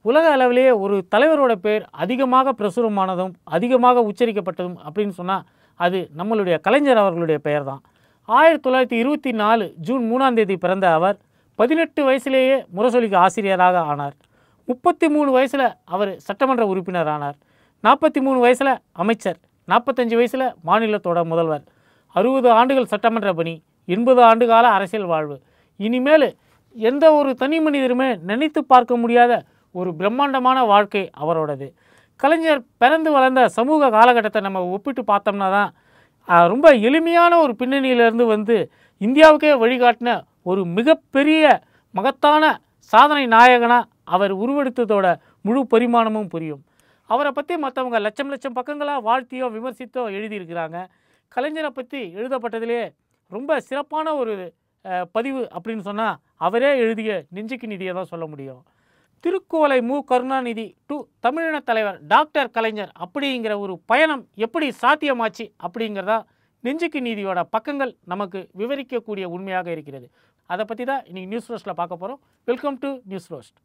உலக அளவிலேயே ஒரு தலைவரோட பேர் அதிகமாக பிரசுரமானதும் அதிகமாக உச்சரிக்கப்பட்டதும் அப்படின்னு சொன்னால் அது நம்மளுடைய கலைஞர் அவர்களுடைய பெயர் தான் ஆயிரத்தி தொள்ளாயிரத்தி இருபத்தி நாலு ஜூன் மூணாம் தேதி பிறந்த அவர் பதினெட்டு வயசுலேயே முரசொலிக்கு ஆசிரியராக ஆனார் முப்பத்தி மூணு வயசில் அவர் சட்டமன்ற உறுப்பினர் ஆனார் நாற்பத்தி மூணு வயசில் அமைச்சர் நாற்பத்தஞ்சு வயசில் மாநிலத்தோட முதல்வர் அறுபது ஆண்டுகள் சட்டமன்ற பணி எண்பது ஆண்டு கால அரசியல் வாழ்வு இனிமேல் எந்த ஒரு தனி மனிதருமே நினைத்து பார்க்க முடியாத ஒரு பிரம்மாண்டமான வாழ்க்கை அவரோடது கலைஞர் பிறந்து வளர்ந்த சமூக காலகட்டத்தை நம்ம ஒப்பிட்டு பார்த்தோம்னா தான் ஆஹ், ரொம்ப எளிமையான ஒரு பின்னணியிலிருந்து வந்து இந்தியாவுக்கே வழிகாட்டின ஒரு மிகப்பெரிய மகத்தான சாதனை நாயகனாக அவர் உருவெடுத்ததோட முழு பரிமாணமும் புரியும் அவரை பற்றி மற்றவங்க லட்சம் லட்சம் பக்கங்களாக வாழ்த்தியோ விமர்சித்தோ எழுதியிருக்கிறாங்க கலைஞரை பற்றி எழுதப்பட்டதிலே ரொம்ப சிறப்பான ஒரு அஹ், பதிவு அப்படின்னு சொன்னால் அவரே எழுதிய நெஞ்சுக்கு நிதியை தான் சொல்ல முடியும் திருக்குவளை மு கருணாநிதி டு தமிழின தலைவர் டாக்டர் கலைஞர் அப்படிங்கிற ஒரு பயணம் எப்படி சாத்தியமாச்சு அப்படிங்கிறதா நெஞ்சுக்கு நீதியோட பக்கங்கள் நமக்கு விவரிக்கக்கூடிய உண்மையாக இருக்கிறது அதை பற்றி தான் இன்னைக்கு நியூஸ் ரோஸ்ட்டில் பார்க்க போகிறோம் வெல்கம் டு நியூஸ் ரோஸ்ட்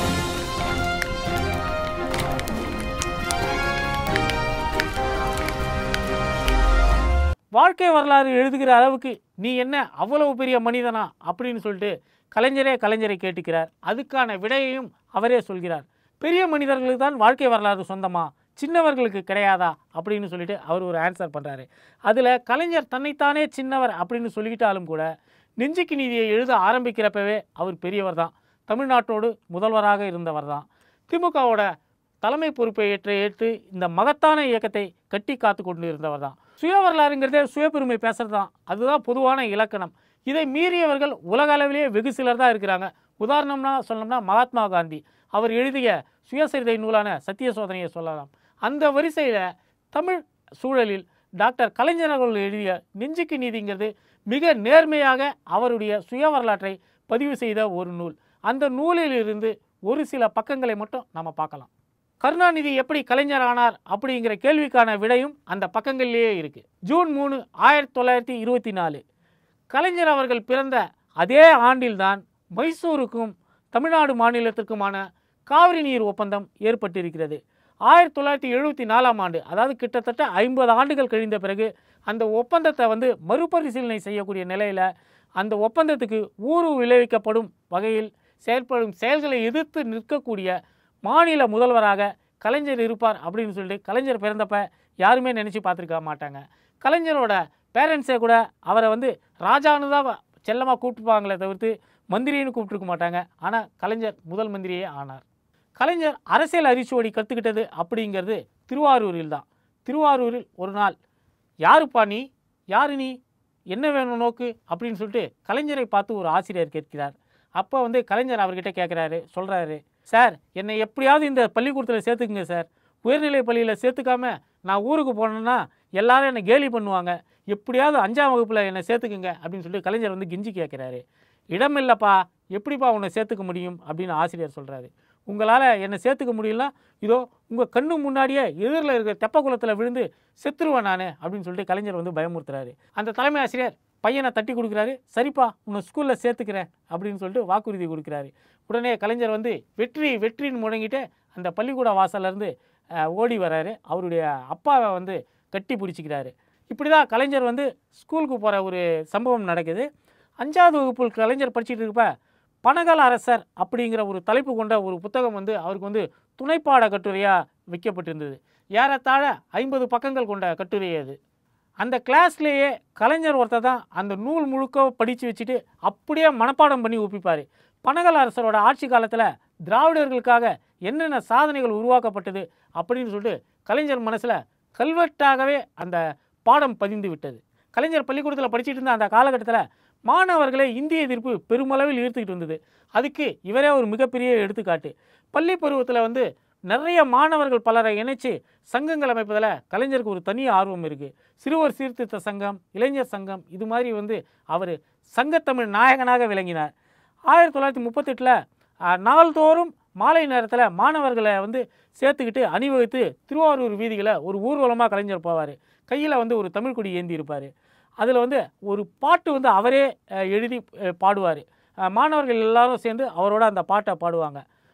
வாழ்க்கை வரலாறு எழுதுகிற அளவுக்கு நீ என்ன அவ்வளவு பெரிய மனிதனா அப்படின்னு சொல்லிட்டு கலைஞரே கலைஞரை கேட்டுக்கிறார் அதுக்கான விடையையும் அவரே சொல்கிறார் பெரிய மனிதர்களுக்கு தான் வாழ்க்கை வரலாறு சொந்தமா சின்னவர்களுக்கு கிடையாதா அப்படின்னு சொல்லிட்டு அவர் ஒரு ஆன்சர் பண்ணுறாரு அதில் கலைஞர் தன்னைத்தானே சின்னவர் அப்படின்னு சொல்லிக்கிட்டாலும் கூட நெஞ்சுக்கு நீதியை எழுத ஆரம்பிக்கிறப்பவே அவர் பெரியவர் தான் தமிழ்நாட்டோடு முதல்வராக இருந்தவர் தான் திமுகவோட தலைமை பொறுப்பை ஏற்று ஏற்று இந்த மகத்தான இயக்கத்தை கட்டி காத்து கொண்டு இருந்தவர் தான் சுய வரலாறுங்கிறதே சுயபெருமை பேசுறது தான் அதுதான் பொதுவான இலக்கணம் இதை மீறியவர்கள் உலக அளவிலேயே வெகு சிலர் தான் இருக்கிறாங்க உதாரணம்னா சொல்லணும்னா மகாத்மா காந்தி அவர் எழுதிய சுயசரிதை நூலான சத்திய சோதனையை சொல்லலாம் அந்த வரிசையில் தமிழ் சூழலில் டாக்டர் கலைஞர் அவர்கள் எழுதிய நெஞ்சுக்கு நீதிங்கிறது மிக நேர்மையாக அவருடைய சுய வரலாற்றை பதிவு செய்த ஒரு நூல் அந்த நூலிலிருந்து ஒரு சில பக்கங்களை மட்டும் நம்ம பார்க்கலாம் கருணாநிதி எப்படி கலைஞர் ஆனார் அப்படிங்கிற கேள்விக்கான விடையும் அந்த பக்கங்கள்லேயே இருக்குது ஜூன் மூணு ஆயிரத்தி தொள்ளாயிரத்தி இருபத்தி நாலு கலைஞர் அவர்கள் பிறந்த அதே ஆண்டில்தான் மைசூருக்கும் தமிழ்நாடு மாநிலத்திற்குமான காவிரி நீர் ஒப்பந்தம் ஏற்பட்டிருக்கிறது ஆயிரத்தி தொள்ளாயிரத்தி எழுபத்தி நாலாம் ஆண்டு அதாவது கிட்டத்தட்ட ஐம்பது ஆண்டுகள் கழிந்த பிறகு அந்த ஒப்பந்தத்தை வந்து மறுபரிசீலனை செய்யக்கூடிய நிலையில் அந்த ஒப்பந்தத்துக்கு ஊறு விளைவிக்கப்படும் வகையில் செயல்படும் செயல்களை எதிர்த்து நிற்கக்கூடிய மாநில முதல்வராக கலைஞர் இருப்பார் அப்படின்னு சொல்லிட்டு கலைஞர் பிறந்தப்ப யாருமே நினச்சி பார்த்துருக்க மாட்டாங்க கலைஞரோட பேரண்ட்ஸே கூட அவரை வந்து ராஜான்னு தான் செல்லமாக கூப்பிட்டுப்பாங்களே தவிர்த்து மந்திரின்னு கூப்பிட்டுருக்க மாட்டாங்க ஆனால் கலைஞர் முதல் மந்திரியே ஆனார் கலைஞர் அரசியல் அரிச்சுவடி கற்றுக்கிட்டது அப்படிங்கிறது திருவாரூரில் தான் திருவாரூரில் ஒரு நாள் யாருப்பா நீ யாரு நீ என்ன வேணும் நோக்கு அப்படின்னு சொல்லிட்டு கலைஞரை பார்த்து ஒரு ஆசிரியர் கேட்கிறார் அப்போ வந்து கலைஞர் அவர்கிட்ட கேட்குறாரு சொல்கிறாரு சார் என்னை எப்படியாவது இந்த பள்ளிக்கூடத்தில் சேர்த்துக்குங்க சார் உயர்நிலை பள்ளியில் சேர்த்துக்காம நான் ஊருக்கு போனேன்னா எல்லாரும் என்னை கேலி பண்ணுவாங்க எப்படியாவது அஞ்சாம் வகுப்பில் என்னை சேர்த்துக்குங்க அப்படின்னு சொல்லிட்டு கலைஞர் வந்து கிஞ்சி கேட்குறாரு இடம் இல்லைப்பா எப்படிப்பா உன்னை சேர்த்துக்க முடியும் அப்படின்னு ஆசிரியர் சொல்கிறாரு உங்களால் என்னை சேர்த்துக்க முடியலனா இதோ உங்கள் கண்ணு முன்னாடியே எதிரில் இருக்கிற தெப்பக்குளத்தில் விழுந்து செத்துருவேன் நான் அப்படின்னு சொல்லிட்டு கலைஞர் வந்து பயமுறுத்துறாரு அந்த தலைமை ஆசிரியர் பையனை தட்டி கொடுக்குறாரு சரிப்பா உன்னை ஸ்கூலில் சேர்த்துக்கிறேன் அப்படின்னு சொல்லிட்டு வாக்குறுதி கொடுக்குறாரு உடனே கலைஞர் வந்து வெற்றி வெற்றின்னு முழங்கிட்டு அந்த பள்ளிக்கூட வாசல்லேருந்து ஓடி வராரு அவருடைய அப்பாவை வந்து கட்டி பிடிச்சிக்கிறாரு இப்படி தான் கலைஞர் வந்து ஸ்கூலுக்கு போகிற ஒரு சம்பவம் நடக்குது அஞ்சாவது வகுப்பில் கலைஞர் படிச்சுட்டு இருப்ப பனகல் அரசர் அப்படிங்கிற ஒரு தலைப்பு கொண்ட ஒரு புத்தகம் வந்து அவருக்கு வந்து துணைப்பாட கட்டுரையாக வைக்கப்பட்டிருந்தது ஏறத்தாழ ஐம்பது பக்கங்கள் கொண்ட கட்டுரை அது அந்த கிளாஸ்லேயே கலைஞர் ஒருத்தர் தான் அந்த நூல் முழுக்க படித்து வச்சுட்டு அப்படியே மனப்பாடம் பண்ணி ஒப்பிப்பார் பனகல் அரசரோட ஆட்சி காலத்தில் திராவிடர்களுக்காக என்னென்ன சாதனைகள் உருவாக்கப்பட்டது அப்படின்னு சொல்லிட்டு கலைஞர் மனசில் கல்வெட்டாகவே அந்த பாடம் பதிந்து விட்டது கலைஞர் பள்ளிக்கூடத்தில் படிச்சுட்டு இருந்த அந்த காலகட்டத்தில் மாணவர்களை இந்திய எதிர்ப்பு பெருமளவில் ஈர்த்துக்கிட்டு வந்தது அதுக்கு இவரே ஒரு மிகப்பெரிய எடுத்துக்காட்டு பள்ளி பருவத்தில் வந்து நிறைய மாணவர்கள் பலரை இணைச்சு சங்கங்கள் அமைப்பதில் கலைஞருக்கு ஒரு தனி ஆர்வம் இருக்குது சிறுவர் சீர்திருத்த சங்கம் இளைஞர் சங்கம் இது மாதிரி வந்து அவர் சங்கத்தமிழ் நாயகனாக விளங்கினார் ஆயிரத்தி தொள்ளாயிரத்தி முப்பத்தெட்டில் நாள்தோறும் மாலை நேரத்தில் மாணவர்களை வந்து சேர்த்துக்கிட்டு அணிவகுத்து திருவாரூர் வீதிகளை ஒரு ஊர்வலமாக கலைஞர் போவார் கையில் வந்து ஒரு தமிழ் கொடி ஏந்தி இருப்பார் அதில் வந்து ஒரு பாட்டு வந்து அவரே அஹ், எழுதி பாடுவார் மாணவர்கள் எல்லாரும் சேர்ந்து அவரோட அந்த பாட்டை பாடுவாங்க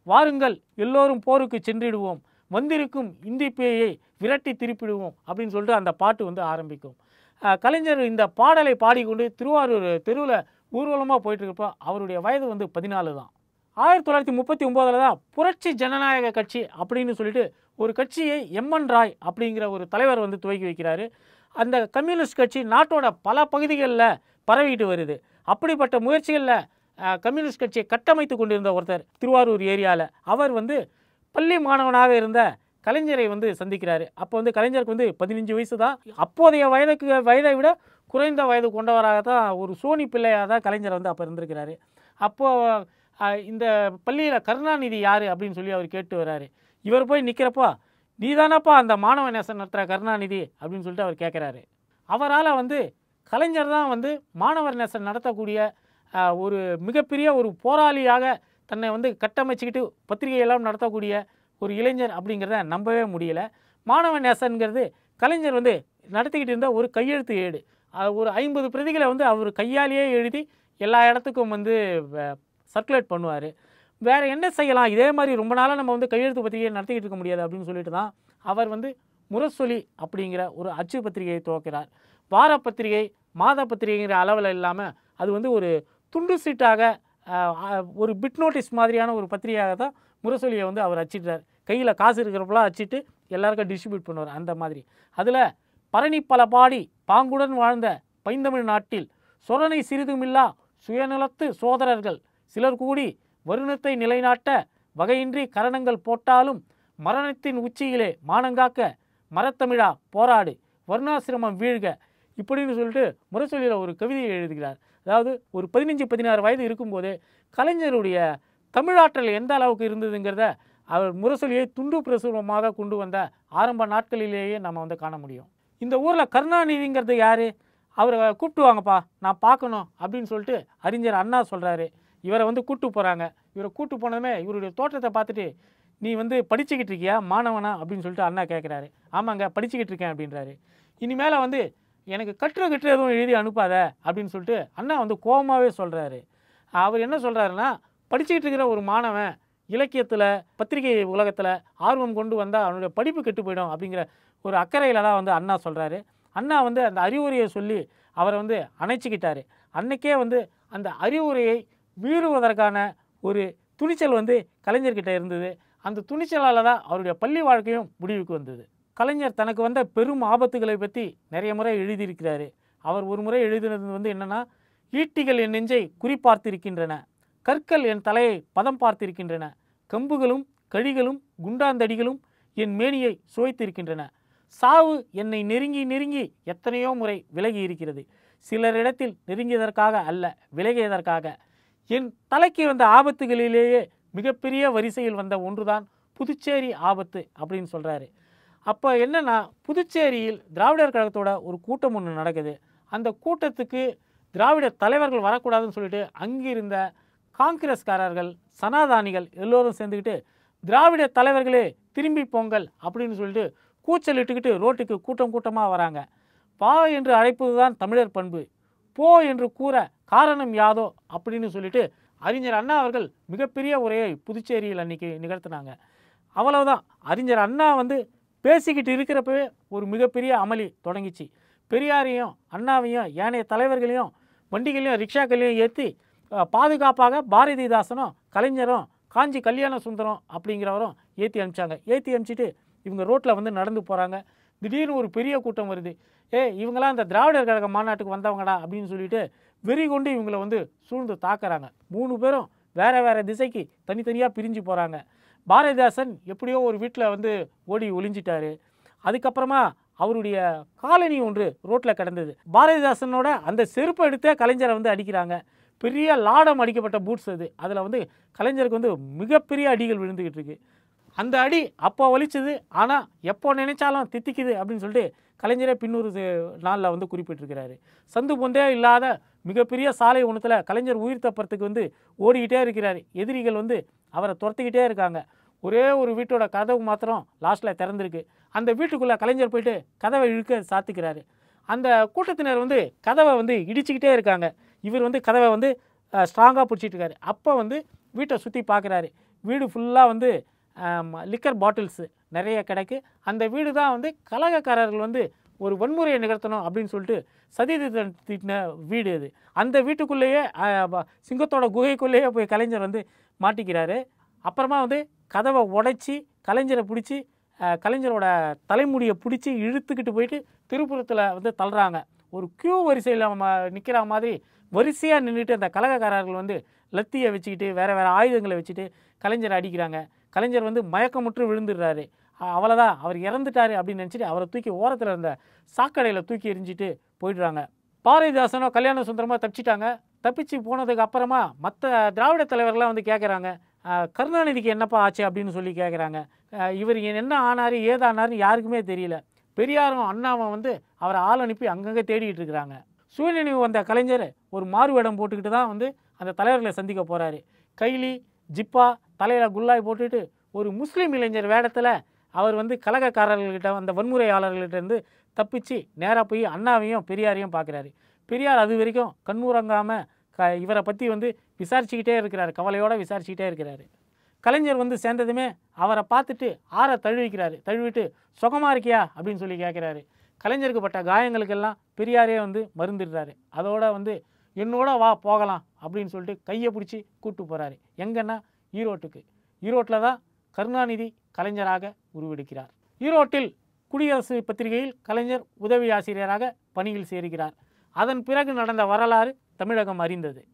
வாருங்கள் எல்லோரும் போருக்கு சென்றிடுவோம் வந்திருக்கும் இந்தி பேயை விரட்டி திருப்பிடுவோம் அப்படின்னு சொல்லிட்டு அந்த பாட்டு வந்து ஆரம்பிக்கும் அஹ் கலைஞர் இந்த பாடலை பாடிக்கொண்டு திருவாரூர் தெருவில் ஊர்வலமாக போயிட்டு இருக்கப்போ அவருடைய வயது வந்து பதினாலு தான் ஆயிரத்தி தொள்ளாயிரத்தி முப்பத்தி ஒம்போதில் தான் புரட்சி ஜனநாயக கட்சி அப்படின்னு சொல்லிட்டு ஒரு கட்சியை எம்என் ராய் அப்படிங்கிற ஒரு தலைவர் வந்து துவக்கி வைக்கிறாரு அந்த கம்யூனிஸ்ட் கட்சி நாட்டோட பல பகுதிகளில் பரவிட்டு வருது அப்படிப்பட்ட முயற்சிகளில் அஹ், கம்யூனிஸ்ட் கட்சியை கட்டமைத்து கொண்டிருந்த ஒருத்தர் திருவாரூர் ஏரியாவில் அவர் வந்து பள்ளி மாணவனாக இருந்த கலைஞரை வந்து சந்திக்கிறாரு அப்போ வந்து கலைஞருக்கு வந்து பதினஞ்சு வயசு தான் அப்போதைய வயதுக்கு வயதை விட குறைந்த வயது கொண்டவராக தான் ஒரு சோனி பிள்ளையாக தான் கலைஞர் வந்து அப்போ இருந்திருக்கிறாரு அப்போது இந்த பள்ளியில் கருணாநிதி யார் அப்படின்னு சொல்லி அவர் கேட்டு வர்றாரு இவர் போய் நிற்கிறப்போ நீ தானப்பா அந்த மாணவ நேசன் நடத்துகிற கருணாநிதி அப்படின்னு சொல்லிட்டு அவர் கேட்குறாரு அவரால் வந்து கலைஞர் தான் வந்து மாணவர் நேசன் நடத்தக்கூடிய ஆஹ், ஒரு மிகப்பெரிய ஒரு போராளியாக தன்னை வந்து கட்டமைச்சுக்கிட்டு பத்திரிகையெல்லாம் நடத்தக்கூடிய ஒரு இளைஞர் அப்படிங்கிறத நம்பவே முடியல மாணவ நேசன்கிறது கலைஞர் வந்து நடத்திக்கிட்டு இருந்த ஒரு கையெழுத்து ஏடு அது ஒரு ஐம்பது பிரதிகளை வந்து அவர் கையாலேயே எழுதி எல்லா இடத்துக்கும் வந்து சர்க்குலேட் பண்ணுவார் வேறு என்ன செய்யலாம் இதே மாதிரி ரொம்ப நாளாக நம்ம வந்து கையெழுத்து பத்திரிகையை நடத்திக்கிட்டு இருக்க முடியாது அப்படின்னு சொல்லிட்டு தான் அவர் வந்து முரசொலி அப்படிங்கிற ஒரு அச்சு பத்திரிகையை துவக்கிறார் வார பத்திரிகை மாத பத்திரிகைங்கிற அளவில் இல்லாமல் அது வந்து ஒரு துண்டு சீட்டாக ஆஹ், ஆஹ், ஒரு பிட் நோட்டீஸ் மாதிரியான ஒரு பத்திரிகையாக தான் முரசொலியை வந்து அவர் அச்சிட்டார் கையில் காசு இருக்கிறப்பெல்லாம் அச்சிட்டு எல்லாருக்கும் டிஸ்ட்ரிபியூட் பண்ணுவார் அந்த மாதிரி அதில் பரணி பல பாடி பாங்குடன் வாழ்ந்த பைந்தமிழ் நாட்டில் சொரணை சிறிதுமில்லா சுயநலத்து சோதரர்கள் சிலர் கூடி வருணத்தை நிலைநாட்ட வகையின்றி கரணங்கள் போட்டாலும் மரணத்தின் உச்சியிலே மானங்காக்க மரத்தமிழா போராடு வர்ணாசிரமம் வீழ்க இப்படின்னு சொல்லிட்டு முரசொலியில் ஒரு கவிதையை எழுதுகிறார் அதாவது ஒரு பதினஞ்சு பதினாறு வயது இருக்கும்போதே கலைஞருடைய தமிழாற்றல் எந்த அளவுக்கு இருந்ததுங்கிறத அவர் முரசொலியை துண்டு பிரசுரமாக கொண்டு வந்த ஆரம்ப நாட்களிலேயே நம்ம வந்து காண முடியும் இந்த ஊரில் கருணாநிதிங்கிறது யார் அவரை கூப்பிட்டு வாங்கப்பா நான் பார்க்கணும் அப்படின்னு சொல்லிட்டு அறிஞர் அண்ணா சொல்கிறாரு இவரை வந்து கூட்டு போகிறாங்க இவரை கூட்டு போனதுமே இவருடைய தோற்றத்தை பார்த்துட்டு நீ வந்து படிச்சுக்கிட்டு இருக்கியா மாணவனா அப்படின்னு சொல்லிட்டு அண்ணா கேட்குறாரு ஆமாங்க படிச்சுக்கிட்டு இருக்கேன் அப்படின்றாரு இனிமேல் வந்து எனக்கு கட்டுரை கட்டுரை எதுவும் எழுதி அனுப்பாத அப்படின்னு சொல்லிட்டு அண்ணா வந்து கோபமாகவே சொல்கிறாரு அவர் என்ன சொல்கிறாருன்னா படிச்சுக்கிட்டு இருக்கிற ஒரு மாணவன் இலக்கியத்தில் பத்திரிகை உலகத்தில் ஆர்வம் கொண்டு வந்தால் அவனுடைய படிப்பு கெட்டு போயிடும் அப்படிங்கிற ஒரு அக்கறையில் தான் வந்து அண்ணா சொல்கிறாரு அண்ணா வந்து அந்த அறிவுரையை சொல்லி அவரை வந்து அணைச்சிக்கிட்டாரு அன்னைக்கே வந்து அந்த அறிவுரையை மீறுவதற்கான ஒரு துணிச்சல் வந்து கலைஞர்கிட்ட இருந்தது அந்த துணிச்சலால் தான் அவருடைய பள்ளி வாழ்க்கையும் முடிவுக்கு வந்தது கலைஞர் தனக்கு வந்த பெரும் ஆபத்துகளை பற்றி நிறைய முறை எழுதியிருக்கிறாரு அவர் ஒரு முறை எழுதினது வந்து என்னென்னா ஈட்டிகள் என் நெஞ்சை குறிப்பார்த்திருக்கின்றன கற்கள் என் தலையை பதம் பார்த்திருக்கின்றன கம்புகளும் கழிகளும் குண்டாந்தடிகளும் என் மேனியை சுவைத்திருக்கின்றன சாவு என்னை நெருங்கி நெருங்கி எத்தனையோ முறை விலகி இருக்கிறது சிலரிடத்தில் நெருங்கியதற்காக அல்ல விலகியதற்காக என் தலைக்கு வந்த ஆபத்துகளிலேயே மிகப்பெரிய வரிசையில் வந்த ஒன்றுதான் புதுச்சேரி ஆபத்து அப்படின்னு சொல்கிறாரு அப்போ என்னன்னா புதுச்சேரியில் திராவிடர் கழகத்தோட ஒரு கூட்டம் ஒன்று நடக்குது அந்த கூட்டத்துக்கு திராவிட தலைவர்கள் வரக்கூடாதுன்னு சொல்லிட்டு அங்கிருந்த காங்கிரஸ்காரர்கள் சனாதானிகள் எல்லோரும் சேர்ந்துக்கிட்டு திராவிட தலைவர்களே திரும்பி போங்கள் அப்படின்னு சொல்லிட்டு கூச்சலிட்டுக்கிட்டு ரோட்டுக்கு கூட்டம் கூட்டமாக வராங்க வா என்று அழைப்பது தான் தமிழர் பண்பு போ என்று கூற காரணம் யாதோ அப்படின்னு சொல்லிட்டு அறிஞர் அண்ணா அவர்கள் மிகப்பெரிய உரையை புதுச்சேரியில் அன்னைக்கு நிகழ்த்தினாங்க அவ்வளவுதான் அறிஞர் அண்ணா வந்து பேசிக்கிட்டு இருக்கிறப்பவே ஒரு மிகப்பெரிய அமளி தொடங்கிச்சு பெரியாரையும் அண்ணாவையும் ஏனைய தலைவர்களையும் வண்டிகளையும் ரிக்ஷாக்களையும் ஏற்றி பாதுகாப்பாக பாரதிதாசனும் கலைஞரும் காஞ்சி கல்யாண சுந்தரம் அப்படிங்கிறவரும் ஏற்றி அனுப்பிச்சாங்க ஏற்றி அனுப்பிச்சிட்டு இவங்க ரோட்டில் வந்து நடந்து போகிறாங்க திடீர்னு ஒரு பெரிய கூட்டம் வருது ஏ இவங்களாம் இந்த திராவிடர் கழக மாநாட்டுக்கு வந்தவங்கடா அப்படின்னு சொல்லிட்டு வெறி கொண்டு இவங்கள வந்து சூழ்ந்து தாக்குறாங்க மூணு பேரும் வேற வேற திசைக்கு தனித்தனியாக பிரிஞ்சு போகிறாங்க பாரதிதாசன் எப்படியோ ஒரு வீட்டில் வந்து ஓடி ஒளிஞ்சிட்டாரு அதுக்கப்புறமா அவருடைய காலனி ஒன்று ரோட்டில் கிடந்தது பாரதிதாசனோட அந்த செருப்பை எடுத்தே கலைஞரை வந்து அடிக்கிறாங்க பெரிய லாடம் அடிக்கப்பட்ட பூட்ஸ் அது அதில் வந்து கலைஞருக்கு வந்து மிகப்பெரிய அடிகள் விழுந்துக்கிட்டு இருக்கு அந்த அடி அப்போ வலிச்சது ஆனால் எப்போ நினைச்சாலும் தித்திக்குது அப்படின்னு சொல்லிட்டு கலைஞரே பின்னொரு நாளில் வந்து குறிப்பிட்டிருக்கிறாரு சந்து பொந்தே இல்லாத மிகப்பெரிய சாலை ஒன்றத்தில் கலைஞர் உயிர் தப்புறதுக்கு வந்து ஓடிக்கிட்டே இருக்கிறார் எதிரிகள் வந்து அவரை துரத்திக்கிட்டே இருக்காங்க ஒரே ஒரு வீட்டோட கதவு மாத்திரம் லாஸ்ட்டில் திறந்திருக்கு அந்த வீட்டுக்குள்ளே கலைஞர் போயிட்டு கதவை இழுக்க சாத்திக்கிறாரு அந்த கூட்டத்தினர் வந்து கதவை வந்து இடிச்சுக்கிட்டே இருக்காங்க இவர் வந்து கதவை வந்து ஸ்ட்ராங்காக பிடிச்சிட்டு இருக்காரு அப்போ வந்து வீட்டை சுற்றி பார்க்குறாரு வீடு ஃபுல்லாக வந்து லிக்கர் பாட்டில்ஸு நிறைய கிடக்கு அந்த வீடு தான் வந்து கலகக்காரர்கள் வந்து ஒரு வன்முறையை நிகழ்த்தணும் அப்படின்னு சொல்லிட்டு சதி திட்டம் தீட்டின வீடு அது அந்த வீட்டுக்குள்ளேயே அஹ், ப- சிங்கத்தோட குகைக்குள்ளேயே போய் கலைஞர் வந்து மாட்டிக்கிறாரு அப்புறமா வந்து கதவை உடைச்சி கலைஞரை பிடிச்சி அஹ், கலைஞரோட தலைமுடியை பிடிச்சி இழுத்துக்கிட்டு போயிட்டு திருப்புறத்தில் வந்து தள்ளுறாங்க ஒரு கியூ வரிசையில் நிற்கிற மாதிரி வரிசையாக நின்றுட்டு அந்த கலகக்காரர்கள் வந்து லத்தியை வச்சுக்கிட்டு வேறு வேறு ஆயுதங்களை வச்சுட்டு கலைஞரை அடிக்கிறாங்க கலைஞர் வந்து மயக்கமுற்று விழுந்துடுறாரு அ- அவ்வளோதான் அவர் இறந்துட்டாரு அப்படின்னு நினச்சிட்டு அவரை தூக்கி ஓரத்தில் இருந்த சாக்கடையில் தூக்கி எரிஞ்சிட்டு போயிடுறாங்க பாரதிதாசனோ கல்யாண சுந்தரமோ தப்பிச்சிட்டாங்க தப்பிச்சு போனதுக்கு அப்புறமா மற்ற திராவிட தலைவர்கள்லாம் வந்து கேட்குறாங்க கருணாநிதிக்கு என்னப்பா ஆச்சு அப்படின்னு சொல்லி கேட்குறாங்க இவர் என்ன ஆனார் ஏதானார்னு யாருக்குமே தெரியல பெரியாரும் அண்ணாவும் வந்து அவரை ஆள் அனுப்பி அங்கங்கே தேடிட்டு இருக்கிறாங்க சுயநினைவு வந்த கலைஞர் ஒரு மாறுவேடம் போட்டுக்கிட்டு தான் வந்து அந்த தலைவர்களை சந்திக்க போகிறாரு கைலி ஜிப்பா தலையில் குல்லாய் போட்டுட்டு ஒரு முஸ்லீம் இளைஞர் வேடத்தில் அவர் வந்து கலகக்காரர்கள்கிட்ட அந்த வன்முறையாளர்கள்ட்ட இருந்து தப்பிச்சு நேராக போய் அண்ணாவையும் பெரியாரையும் பார்க்குறாரு பெரியார் அது வரைக்கும் கண்ணுறங்காமல் க இவரை பற்றி வந்து விசாரிச்சுக்கிட்டே இருக்கிறாரு கவலையோடு விசாரிச்சுக்கிட்டே இருக்கிறாரு கலைஞர் வந்து சேர்ந்ததுமே அவரை பார்த்துட்டு ஆற தழுவிக்கிறாரு தழுவிட்டு சுகமாக இருக்கியா அப்படின்னு சொல்லி கேட்குறாரு கலைஞருக்கு பட்ட காயங்களுக்கெல்லாம் பெரியாரே வந்து மருந்துடுறாரு அதோட வந்து என்னோட வா போகலாம் அப்படின்னு சொல்லிட்டு கையை பிடிச்சி கூட்டு போகிறாரு எங்கன்னா ஈரோட்டுக்கு ஈரோட்டில் தான் கருணாநிதி கலைஞராக உருவெடுக்கிறார் ஈரோட்டில் குடியரசு பத்திரிகையில் கலைஞர் உதவி ஆசிரியராக பணியில் சேர்கிறார் அதன் பிறகு நடந்த வரலாறு தமிழகம் அறிந்தது